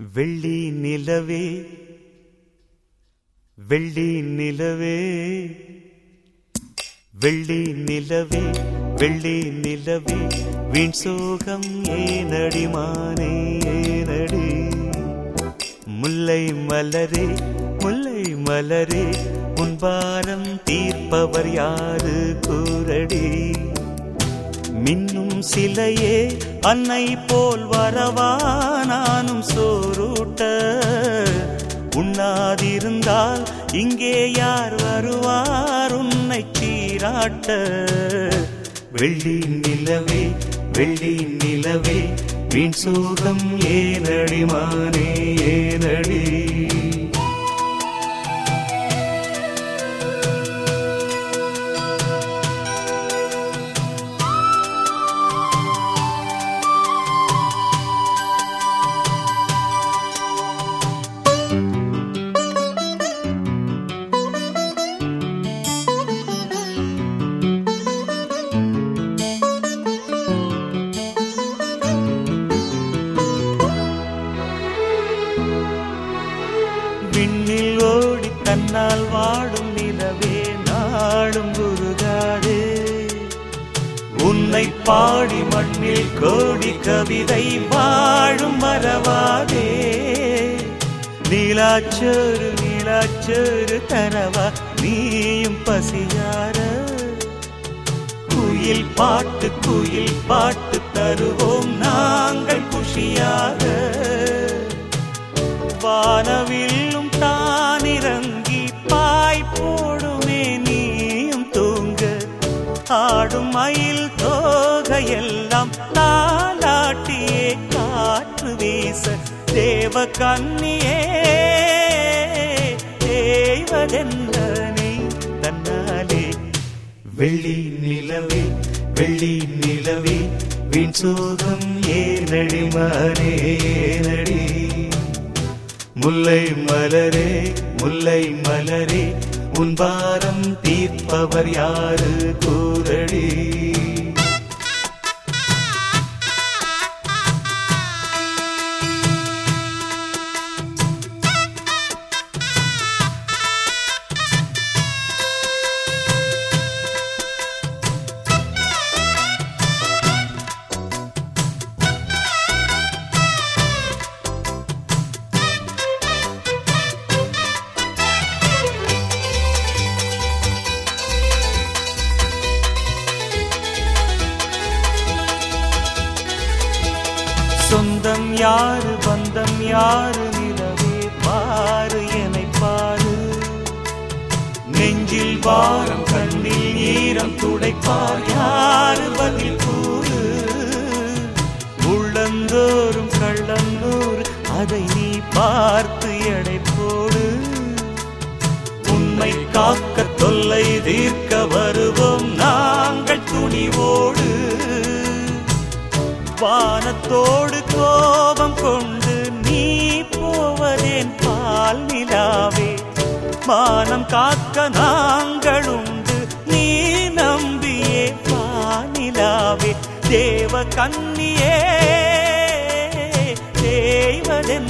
வெள்ளி நிலவே வெள்ளி நிலவே வெள்ளி நிலவே வெள்ளி நிலவே வீண் சோகம் ஏனடி மானே ஏனடி முல்லை மலரே முல்லை மலரே உன் பாரம் தீர்ப்பவர் யாரு கூரடி மின்னும் சிலையே அன்னை போல் வரவா நானும் சோரூட்ட உண்ணாதிருந்தால் இங்கே யார் வருவார் உன்னை சீராட்ட வெள்ளி நிலவே வெள்ளி நிலவே வீண் சோகம் ஏனடி மானே ஏனடி விண்ணில் ஓடி தன்னால் வாடும் நிலவே நாடும் உருகாதே உன்னை பாடி மண்ணில் கோடி கவிதை வாழும் மறவாதே நீலாச்சோறு நீலாச்சோறு தரவா நீயும் பசியார குயில் பாட்டு குயில் பாட்டு தருவோம் நாங்கள் குஷியாக வானவில்லும் தானிறங்கி பாய் போடுமே நீயும் தூங்க ஆடும் மயில் தோகையெல்லாம் தாலாட்டியே காற்று வீச தேவ கண்ணியே தேய்வதென்ன நீ தன்னாலே வெள்ளி நிலவே வெள்ளி நிலவே வீண் சோகம் ஏனடி மானே ஏனடி முல்லை மலரே முல்லை மலரே உன் பாரம் தீர்ப்பவர் யாரு கூரடி சொந்தம் யாரு பந்தம் யாரு நிலவே பாரு என்னை பாரு நெஞ்சில் பாரம் கண்ணில் ஈரம் துடைப்பார் யாரு பதில் கூறு உள்ளந்தோறும் கள்ளந்தோறு அதை நீ பார்த்து எடை போடு உண்மை காக்க தொல்லை தீர்க்க வருவோம் நாங்கள் துணிவோடு வானத்தோடு கோபம் கொண்டு நீ போவதேன் பால் நிலாவே மானம் காக்க நாங்கள் உண்டு நீ நம்பியே வானிலாவே தேவ கண்ணியே தேய்வதென்ன